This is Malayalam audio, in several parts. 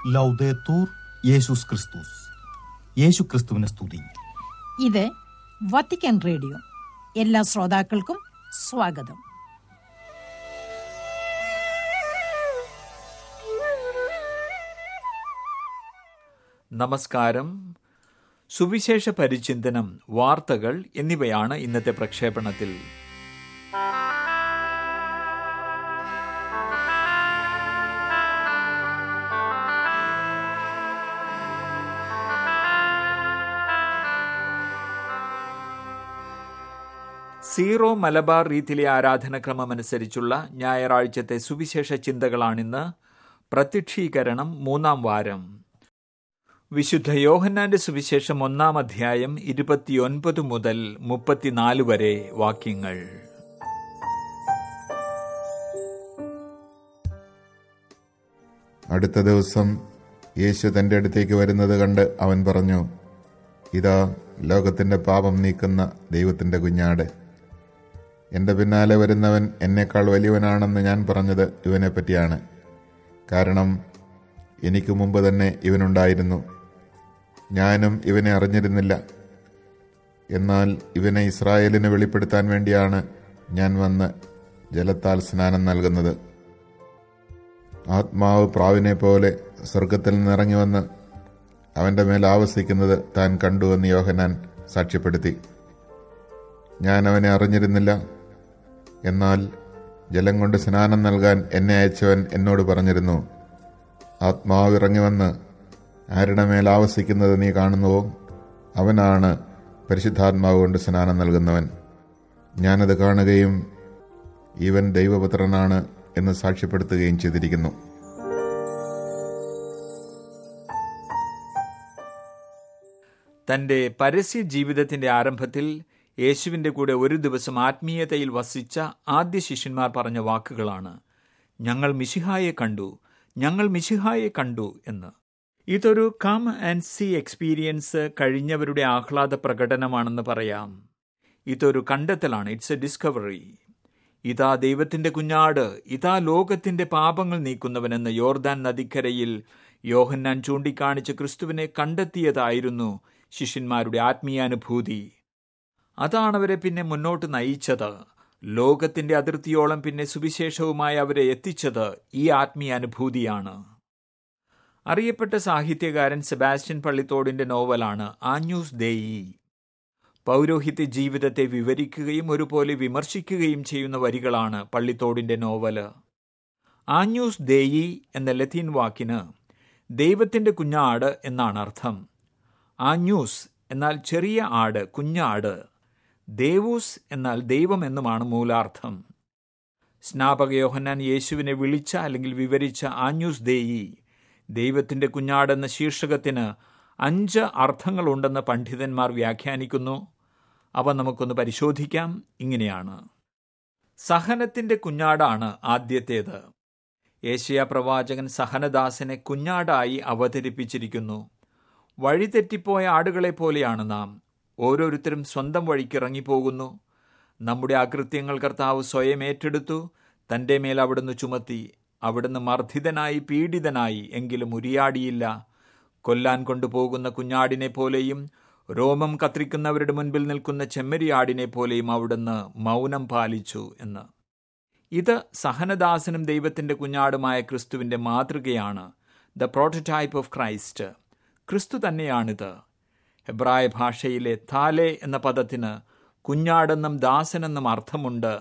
ലൗദേത്തൂർ യേശുസ് ക്രിസ്തുസ് യേശു ക്രിസ്തുവിനെ സ്തുതി ഇത് വത്തിക്കാൻ റേഡിയോ എല്ലാ ശ്രോതാക്കൾക്കും സ്വാഗതം നമസ്കാരം സുവിശേഷ പരിചിന്തനം വാർത്തകൾ എന്നിവയാണ് ഇന്നത്തെ പ്രക്ഷേപണത്തിൽ സീറോ മലബാർ രീതിയിലെ ആരാധനക്രമം അനുസരിച്ചുള്ള ഞായറാഴ്ചത്തെ സുവിശേഷ ചിന്തകളാണിന്ന് പ്രത്യക്ഷീകരണം മൂന്നാം വാരം വിശുദ്ധ യോഹന്നാന്റെ സുവിശേഷം ഒന്നാം അധ്യായം ഇരുപത്തിയൊൻപത് മുതൽ മുപ്പത്തിനാല് വരെ വാക്യങ്ങൾ അടുത്ത ദിവസം യേശു തന്റെ അടുത്തേക്ക് വരുന്നത് കണ്ട് അവൻ പറഞ്ഞു ഇതാ ലോകത്തിന്റെ പാപം നീക്കുന്ന ദൈവത്തിന്റെ കുഞ്ഞാട് എൻ്റെ പിന്നാലെ വരുന്നവൻ എന്നേക്കാൾ വലിയവനാണെന്ന് ഞാൻ പറഞ്ഞത് ഇവനെ പറ്റിയാണ് കാരണം എനിക്ക് മുമ്പ് തന്നെ ഇവനുണ്ടായിരുന്നു ഞാനും ഇവനെ അറിഞ്ഞിരുന്നില്ല എന്നാൽ ഇവനെ ഇസ്രായേലിന് വെളിപ്പെടുത്താൻ വേണ്ടിയാണ് ഞാൻ വന്ന് ജലത്താൽ സ്നാനം നൽകുന്നത് ആത്മാവ് പ്രാവിനെ പോലെ സ്വർഗത്തിൽ നിന്നിറങ്ങി വന്ന് അവന്റെ മേൽ ആവസിക്കുന്നത് താൻ കണ്ടുവെന്ന് യോഹനാൻ സാക്ഷ്യപ്പെടുത്തി ഞാൻ അവനെ അറിഞ്ഞിരുന്നില്ല എന്നാൽ ജലം കൊണ്ട് സ്നാനം നൽകാൻ എന്നെ അയച്ചവൻ എന്നോട് പറഞ്ഞിരുന്നു ആത്മാവ് ഇറങ്ങി വന്ന് ആരുടെ മേൽ ആവസിക്കുന്നത് നീ കാണുന്നുവോ അവനാണ് പരിശുദ്ധാത്മാവ് കൊണ്ട് സ്നാനം നൽകുന്നവൻ ഞാനത് കാണുകയും ഇവൻ ദൈവപുത്രനാണ് എന്ന് സാക്ഷ്യപ്പെടുത്തുകയും ചെയ്തിരിക്കുന്നു തന്റെ പരസ്യ ജീവിതത്തിന്റെ ആരംഭത്തിൽ യേശുവിന്റെ കൂടെ ഒരു ദിവസം ആത്മീയതയിൽ വസിച്ച ആദ്യ ശിഷ്യന്മാർ പറഞ്ഞ വാക്കുകളാണ് ഞങ്ങൾ മിശിഹായെ കണ്ടു ഞങ്ങൾ മിശിഹായെ കണ്ടു എന്ന് ഇതൊരു കം ആൻഡ് സി എക്സ്പീരിയൻസ് കഴിഞ്ഞവരുടെ ആഹ്ലാദ പ്രകടനമാണെന്ന് പറയാം ഇതൊരു കണ്ടെത്തലാണ് ഇറ്റ്സ് എ ഡിസ്കവറി ഇതാ ദൈവത്തിന്റെ കുഞ്ഞാട് ഇതാ ലോകത്തിന്റെ പാപങ്ങൾ നീക്കുന്നവനെന്ന് യോർദാൻ നദിക്കരയിൽ യോഹന്നാൻ ചൂണ്ടിക്കാണിച്ച് ക്രിസ്തുവിനെ കണ്ടെത്തിയതായിരുന്നു ശിഷ്യന്മാരുടെ ആത്മീയാനുഭൂതി അതാണ് അവരെ പിന്നെ മുന്നോട്ട് നയിച്ചത് ലോകത്തിന്റെ അതിർത്തിയോളം പിന്നെ സുവിശേഷവുമായി അവരെ എത്തിച്ചത് ഈ ആത്മീയാനുഭൂതിയാണ് അറിയപ്പെട്ട സാഹിത്യകാരൻ സെബാസ്റ്റ്യൻ പള്ളിത്തോടിന്റെ നോവലാണ് ആഞ്ഞൂസ് ദേയി പൗരോഹിത്യ ജീവിതത്തെ വിവരിക്കുകയും ഒരുപോലെ വിമർശിക്കുകയും ചെയ്യുന്ന വരികളാണ് പള്ളിത്തോടിന്റെ നോവല് ആഞ്ഞൂസ് ദേയി എന്ന ലത്തീൻ വാക്കിന് ദൈവത്തിന്റെ കുഞ്ഞാട് എന്നാണ് അർത്ഥം ആഞ്ഞൂസ് എന്നാൽ ചെറിയ ആട് കുഞ്ഞാട് ദേവൂസ് എന്നാൽ ദൈവം എന്നുമാണ് മൂലാർത്ഥം സ്നാപക യോഹന്നാൻ യേശുവിനെ വിളിച്ച അല്ലെങ്കിൽ വിവരിച്ച ആഞ്ഞൂസ് ദേയി ദൈവത്തിന്റെ കുഞ്ഞാടെന്ന ശീർഷകത്തിന് അഞ്ച് അർത്ഥങ്ങളുണ്ടെന്ന് പണ്ഡിതന്മാർ വ്യാഖ്യാനിക്കുന്നു അവ നമുക്കൊന്ന് പരിശോധിക്കാം ഇങ്ങനെയാണ് സഹനത്തിന്റെ കുഞ്ഞാടാണ് ആദ്യത്തേത് ഏഷ്യ പ്രവാചകൻ സഹനദാസനെ കുഞ്ഞാടായി അവതരിപ്പിച്ചിരിക്കുന്നു വഴിതെറ്റിപ്പോയ ആടുകളെ പോലെയാണ് നാം ഓരോരുത്തരും സ്വന്തം വഴിക്കിറങ്ങിപ്പോകുന്നു നമ്മുടെ അകൃത്യങ്ങൾ കർത്താവ് സ്വയം ഏറ്റെടുത്തു തന്റെ മേൽ അവിടുന്ന് ചുമത്തി അവിടുന്ന് മർദ്ദിതനായി പീഡിതനായി എങ്കിലും ഉരിയാടിയില്ല കൊല്ലാൻ കൊണ്ടുപോകുന്ന കുഞ്ഞാടിനെ പോലെയും രോമം കത്രിക്കുന്നവരുടെ മുൻപിൽ നിൽക്കുന്ന ചെമ്മരിയാടിനെ പോലെയും അവിടുന്ന് മൗനം പാലിച്ചു എന്ന് ഇത് സഹനദാസനും ദൈവത്തിന്റെ കുഞ്ഞാടുമായ ക്രിസ്തുവിന്റെ മാതൃകയാണ് ദ പ്രോട്ടോടൈപ്പ് ഓഫ് ക്രൈസ്റ്റ് ക്രിസ്തു തന്നെയാണിത് ഹെബ്രായ ഭാഷയിലെ താലെ എന്ന പദത്തിന് കുഞ്ഞാടെന്നും ദാസനെന്നും അർത്ഥമുണ്ട്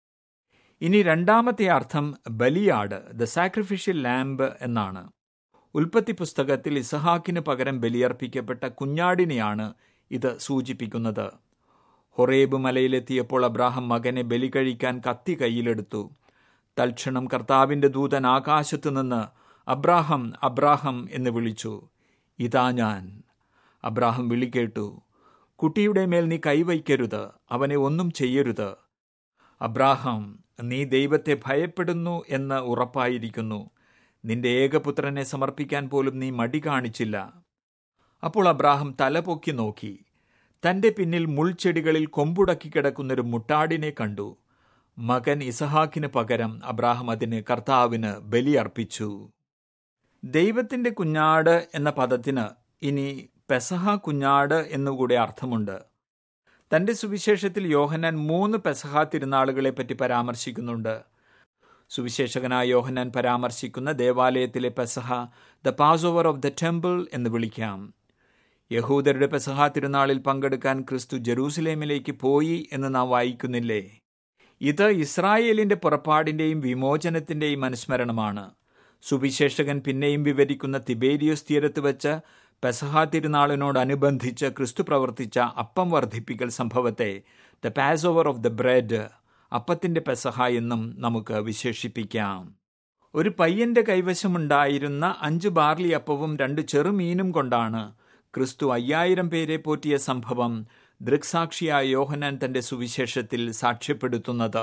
ഇനി രണ്ടാമത്തെ അർത്ഥം ബലിയാട് ദ സാക്രിഫിഷ്യൽ ലാമ്പ് എന്നാണ് ഉൽപ്പത്തി പുസ്തകത്തിൽ ഇസഹാക്കിന് പകരം ബലിയർപ്പിക്കപ്പെട്ട കുഞ്ഞാടിനെയാണ് ഇത് സൂചിപ്പിക്കുന്നത് ഹൊറേബ് മലയിലെത്തിയപ്പോൾ അബ്രാഹം മകനെ ബലി കഴിക്കാൻ കത്തി കയ്യിലെടുത്തു തൽക്ഷണം കർത്താവിന്റെ ദൂതൻ ആകാശത്തു നിന്ന് അബ്രാഹം അബ്രാഹം എന്ന് വിളിച്ചു ഇതാ ഞാൻ അബ്രാഹം വിളി കേട്ടു കുട്ടിയുടെ മേൽ നീ കൈവയ്ക്കരുത് അവനെ ഒന്നും ചെയ്യരുത് അബ്രാഹം നീ ദൈവത്തെ ഭയപ്പെടുന്നു എന്ന് ഉറപ്പായിരിക്കുന്നു നിന്റെ ഏകപുത്രനെ സമർപ്പിക്കാൻ പോലും നീ മടി കാണിച്ചില്ല അപ്പോൾ അബ്രാഹം തലപൊക്കി നോക്കി തന്റെ പിന്നിൽ മുൾച്ചെടികളിൽ കൊമ്പുടക്കി കിടക്കുന്നൊരു മുട്ടാടിനെ കണ്ടു മകൻ ഇസഹാക്കിന് പകരം അബ്രാഹം അതിന് കർത്താവിന് ബലിയർപ്പിച്ചു ദൈവത്തിന്റെ കുഞ്ഞാട് എന്ന പദത്തിന് ഇനി പെസഹ കുഞ്ഞാട് എന്നുകൂടെ അർത്ഥമുണ്ട് തന്റെ സുവിശേഷത്തിൽ യോഹന്നാൻ മൂന്ന് പെസഹ തിരുനാളുകളെ പറ്റി പരാമർശിക്കുന്നുണ്ട് സുവിശേഷകനായ യോഹന്നാൻ പരാമർശിക്കുന്ന ദേവാലയത്തിലെ പെസഹ the pass over of the temple എന്ന് വിളിക്കാം യഹൂദരുടെ പെസഹ തിരുനാളിൽ പങ്കെടുക്കാൻ ക്രിസ്തു ജെറൂസലേമിലേക്ക് പോയി എന്ന് നാം വായിക്കുന്നില്ലേ ഇത് ഇസ്രായേലിന്റെ പുറപ്പാടിന്റെയും വിമോചനത്തിന്റെയും അനുസ്മരണമാണ് സുവിശേഷകൻ പിന്നെയും വിവരിക്കുന്ന തിബേരിയോസ് തീരത്ത് വെച്ച് പെസഹ തിരുനാളിനോടനുബന്ധിച്ച് ക്രിസ്തു പ്രവർത്തിച്ച അപ്പം വർദ്ധിപ്പിക്കൽ സംഭവത്തെ the pass over of the bread അപ്പത്തിന്റെ പെസഹ എന്നും നമുക്ക് വിശേഷിപ്പിക്കാം ഒരു പയ്യന്റെ കൈവശമുണ്ടായിരുന്ന അഞ്ച് ബാർലി അപ്പവും രണ്ട് ചെറുമീനും കൊണ്ടാണ് ക്രിസ്തു അയ്യായിരം പേരെ പോറ്റിയ സംഭവം ദൃക്സാക്ഷിയായ യോഹന്നാൻ തന്റെ സുവിശേഷത്തിൽ സാക്ഷ്യപ്പെടുത്തുന്നത്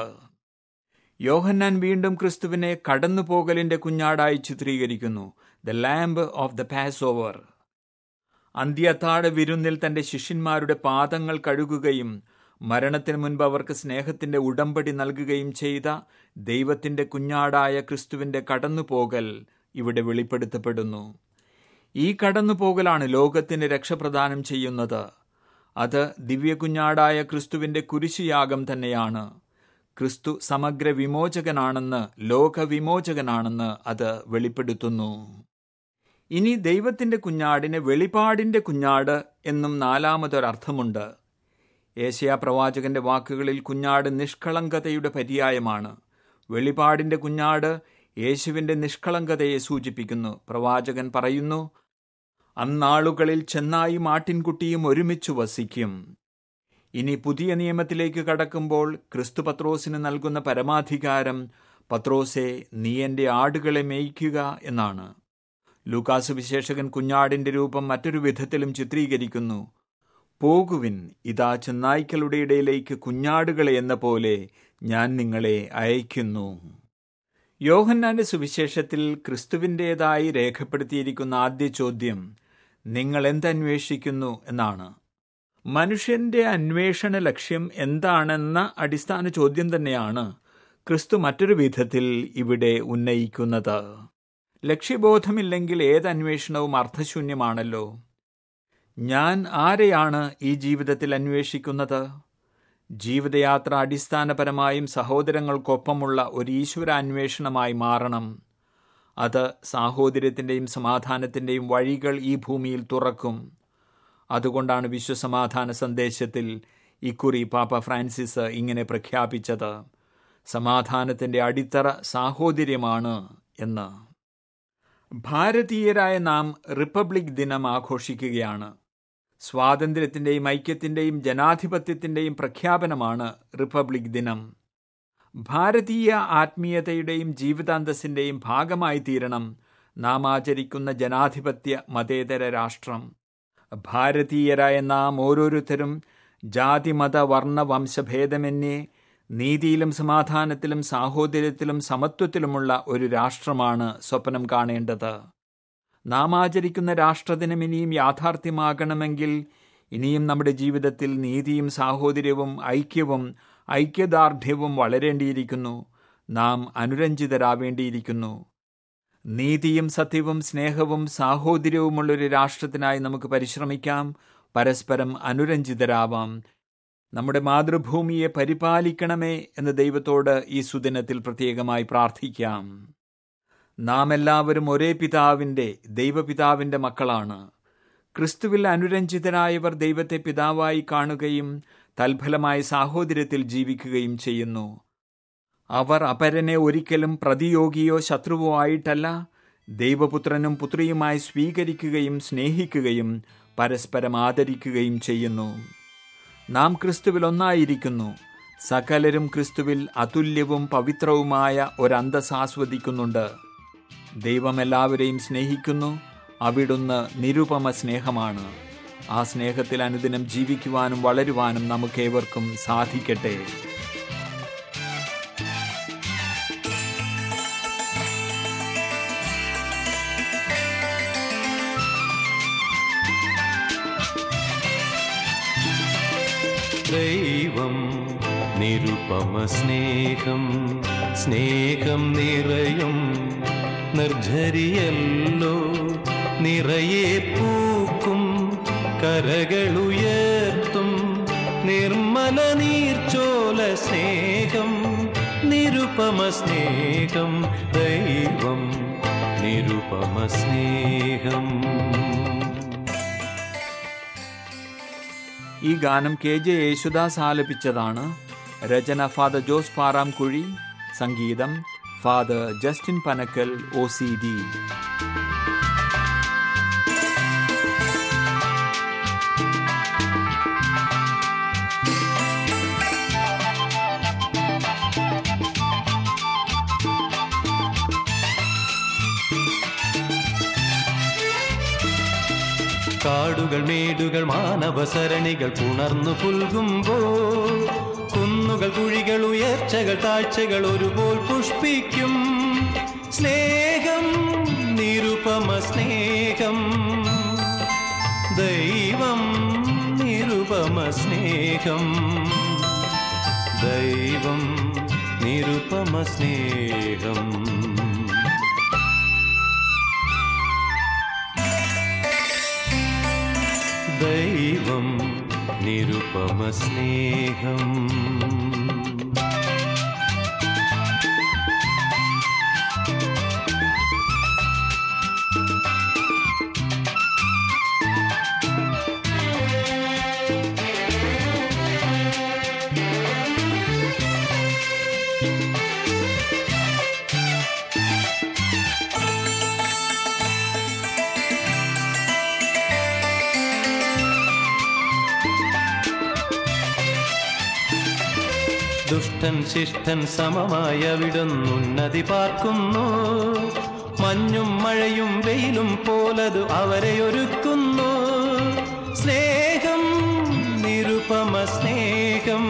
യോഹന്നാൻ വീണ്ടും ക്രിസ്തുവിനെ കടന്നുപോകലിന്റെ കുഞ്ഞാടായി ചിത്രീകരിക്കുന്നു the lamb of the Passover അന്ത്യത്താഴ വിരുന്നിൽ തന്റെ ശിഷ്യന്മാരുടെ പാദങ്ങൾ കഴുകുകയും മരണത്തിന് മുൻപ് അവർക്ക് സ്നേഹത്തിന്റെ ഉടമ്പടി നൽകുകയും ചെയ്ത ദൈവത്തിന്റെ കുഞ്ഞാടായ ക്രിസ്തുവിന്റെ കടന്നുപോകൽ ഇവിടെ വെളിപ്പെടുത്തപ്പെടുന്നു ഈ കടന്നുപോകലാണ് ലോകത്തിന് രക്ഷപ്രദാനം ചെയ്യുന്നത് അത് ദിവ്യകുഞ്ഞാടായ ക്രിസ്തുവിന്റെ കുരിശുയാഗം തന്നെയാണ് ക്രിസ്തു സമഗ്ര വിമോചകനാണെന്ന് ലോകവിമോചകനാണെന്ന് അത് വെളിപ്പെടുത്തുന്നു ഇനി ദൈവത്തിന്റെ കുഞ്ഞാടിന് വെളിപാടിന്റെ കുഞ്ഞാട് എന്നും നാലാമതൊരർത്ഥമുണ്ട് ഏഷ്യ പ്രവാചകന്റെ വാക്കുകളിൽ കുഞ്ഞാട് നിഷ്കളങ്കതയുടെ പര്യായമാണ് വെളിപാടിന്റെ കുഞ്ഞാട് യേശുവിന്റെ നിഷ്കളങ്കതയെ സൂചിപ്പിക്കുന്നു പ്രവാചകൻ പറയുന്നു അന്നാളുകളിൽ ചെന്നായും ആട്ടിൻകുട്ടിയും ഒരുമിച്ച് വസിക്കും ഇനി പുതിയ നിയമത്തിലേക്ക് കടക്കുമ്പോൾ ക്രിസ്തു പത്രോസിന് നൽകുന്ന പരമാധികാരം പത്രോസെ നീ എൻ്റെ ആടുകളെ മേയ്ക്കുക എന്നാണ് ലൂക്കാസ് വിശേഷകൻ കുഞ്ഞാടിന്റെ രൂപം മറ്റൊരു വിധത്തിലും ചിത്രീകരിക്കുന്നു പോകുവിൻ ഇതാ ചെന്നായ്ക്കളുടെ ഇടയിലേക്ക് കുഞ്ഞാടുകളെ എന്ന പോലെ ഞാൻ നിങ്ങളെ അയക്കുന്നു യോഹന്നാന്റെ സുവിശേഷത്തിൽ ക്രിസ്തുവിൻ്റെതായി രേഖപ്പെടുത്തിയിരിക്കുന്ന ആദ്യ ചോദ്യം നിങ്ങൾ എന്തന്വേഷിക്കുന്നു എന്നാണ് മനുഷ്യന്റെ അന്വേഷണ ലക്ഷ്യം എന്താണെന്ന അടിസ്ഥാന ചോദ്യം തന്നെയാണ് ക്രിസ്തു മറ്റൊരു വിധത്തിൽ ഇവിടെ ഉന്നയിക്കുന്നത് ലക്ഷ്യബോധമില്ലെങ്കിൽ ഏത് അന്വേഷണവും അർത്ഥശൂന്യമാണല്ലോ ഞാൻ ആരെയാണ് ഈ ജീവിതത്തിൽ അന്വേഷിക്കുന്നത് ജീവിതയാത്ര അടിസ്ഥാനപരമായും സഹോദരങ്ങൾക്കൊപ്പമുള്ള ഒരു ഈശ്വരാന്വേഷണമായി മാറണം അത് സാഹോദര്യത്തിൻ്റെയും സമാധാനത്തിൻ്റെയും വഴികൾ ഈ ഭൂമിയിൽ തുറക്കും അതുകൊണ്ടാണ് വിശ്വസമാധാന സന്ദേശത്തിൽ ഇക്കുറി പാപ്പ ഫ്രാൻസിസ് ഇങ്ങനെ പ്രഖ്യാപിച്ചത് സമാധാനത്തിൻ്റെ അടിത്തറ സാഹോദര്യമാണ് എന്ന് ഭാരതീയരായ നാം റിപ്പബ്ലിക് ദിനം ആഘോഷിക്കുകയാണ് സ്വാതന്ത്ര്യത്തിൻ്റെയും ഐക്യത്തിൻ്റെയും ജനാധിപത്യത്തിൻ്റെയും പ്രഖ്യാപനമാണ് റിപ്പബ്ലിക് ദിനം ഭാരതീയ ആത്മീയതയുടെയും ജീവിതാന്തസ്സിൻ്റെയും ഭാഗമായി തീരണം നാം ആചരിക്കുന്ന ജനാധിപത്യ മതേതര രാഷ്ട്രം ഭാരതീയരായ നാം ഓരോരുത്തരും ജാതി മത വർണ്ണ വംശഭേദമന്യേ നീതിയിലും സമാധാനത്തിലും സാഹോദര്യത്തിലും സമത്വത്തിലുമുള്ള ഒരു രാഷ്ട്രമാണ് സ്വപ്നം കാണേണ്ടത് നാം ആചരിക്കുന്ന രാഷ്ട്രദിനം ഇനിയും യാഥാർത്ഥ്യമാകണമെങ്കിൽ ഇനിയും നമ്മുടെ ജീവിതത്തിൽ നീതിയും സാഹോദര്യവും ഐക്യവും ഐക്യദാർഢ്യവും വളരേണ്ടിയിരിക്കുന്നു നാം അനുരഞ്ജിതരാവേണ്ടിയിരിക്കുന്നു നീതിയും സത്യവും സ്നേഹവും സാഹോദര്യവുമുള്ളൊരു രാഷ്ട്രത്തിനായി നമുക്ക് പരിശ്രമിക്കാം പരസ്പരം അനുരഞ്ജിതരാവാം നമ്മുടെ മാതൃഭൂമിയെ പരിപാലിക്കണമേ എന്ന് ദൈവത്തോട് ഈ സുദിനത്തിൽ പ്രത്യേകമായി പ്രാർത്ഥിക്കാം നാം എല്ലാവരും ഒരേ പിതാവിൻ്റെ ദൈവപിതാവിൻ്റെ മക്കളാണ് ക്രിസ്തുവിൽ അനുരഞ്ജിതരായവർ ദൈവത്തെ പിതാവായി കാണുകയും തൽഫലമായി സാഹോദര്യത്തിൽ ജീവിക്കുകയും ചെയ്യുന്നു അവർ അപരനെ ഒരിക്കലും പ്രതിയോഗിയോ ശത്രുവോ ആയിട്ടല്ല ദൈവപുത്രനും പുത്രിയുമായി സ്വീകരിക്കുകയും സ്നേഹിക്കുകയും പരസ്പരം ആദരിക്കുകയും ചെയ്യുന്നു നാം ക്രിസ്തുവിൽ ഒന്നായിരിക്കുന്നു സകലരും ക്രിസ്തുവിൽ അതുല്യവും പവിത്രവുമായ ഒരന്തസ് ആസ്വദിക്കുന്നുണ്ട് ദൈവം എല്ലാവരെയും സ്നേഹിക്കുന്നു അവിടുന്ന് നിരുപമ സ്നേഹമാണ് ആ സ്നേഹത്തിൽ അനുദിനം ജീവിക്കുവാനും വളരുവാനും നമുക്കേവർക്കും സാധിക്കട്ടെ ദൈവം നിരുപമ സ്നേഹം സ്നേഹം നിറയും നിർജരിയല്ലോ നിറയെ പൂക്കും കരകളുയർത്തും നിർമ്മല നീർച്ചോല സ്നേഹം നിരുപമ സ്നേഹം ദൈവം നിരുപമ സ്നേഹം ഈ ഗാനം കെ ജെ യേശുദാസ് ആലപിച്ചതാണ് രചന ഫാദർ ജോസ് പാറാംകുഴി സംഗീതം father Justin Panakkal O C D കാടുകൾ മേടുകൾ മാനവസരണികൾ പുണർന്നു പുൽകുമ്പോൾ കുന്നുകൾ കുഴികൾ ഉയർച്ചകൾ താഴ്ചകൾ ഒരുപോൽ പുഷ്പിക്കും സ്നേഹം നിരുപമ സ്നേഹം ദൈവം നിരുപമ സ്നേഹം ദൈവം നിരുപമ സ്നേഹം ദൈവം നിരുപമ സ്നേഹം ദുഷ്ടൻ ശിഷ്ടൻ സമമായ വിടുന്നുന്നതി പാർക്കുന്നു മഞ്ഞും മഴയും വെയിലും പോലതു അവരെ ഒരുക്കുന്നു സ്നേഹം നിരുപമ സ്നേഹം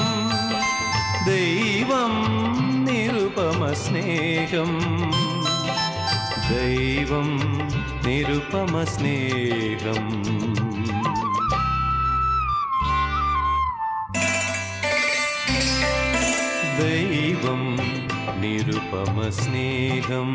ദൈവം നിരുപമ സ്നേഹം ദൈവം നിരുപമ സ്നേഹം ദൈവം നിരുപമ സ്നേഹം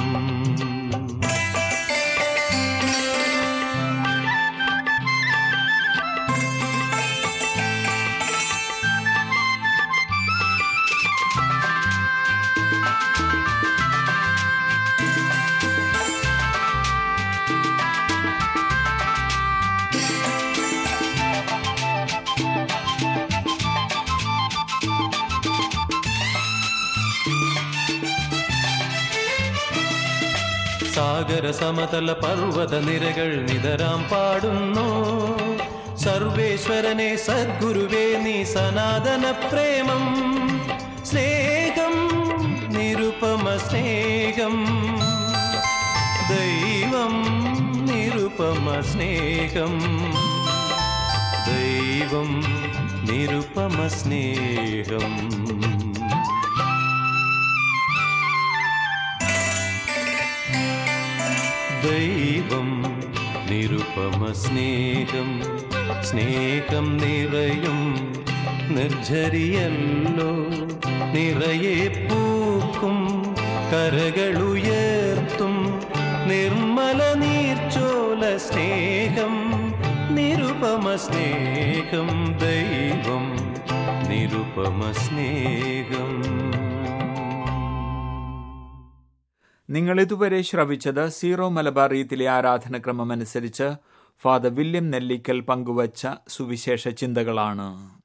സാഗര സമതല പർവ്വത നിരകൾ നിതരാം പാടുന്നു സർവേശ്വരനെ സദ്ഗുരുവേ നീ സനാതന പ്രേമം സ്നേഹം നിരുപമ സ്നേഹം ദൈവം നിരുപമ സ്നേഹം ദൈവം നിരുപമ സ്നേഹം ദൈവം നിരുപമ സ്നേഹം സ്നേഹം നിറയും നിർജരിയല്ലോ നിറയെ പൂക്കും കരകളുയർത്തും നിർമ്മല നീർച്ചോല സ്നേഹം നിരുപമ സ്നേഹം ദൈവം നിരുപമ സ്നേഹം നിങ്ങൾ ഇതുവരെ ശ്രവിച്ചത് സീറോ മലബാർ റീത്തിലെ ആരാധനക്രമം അനുസരിച്ച് ഫാദർ വില്യം നെല്ലിക്കൽ പങ്കുവച്ച സുവിശേഷ ചിന്തകളാണ്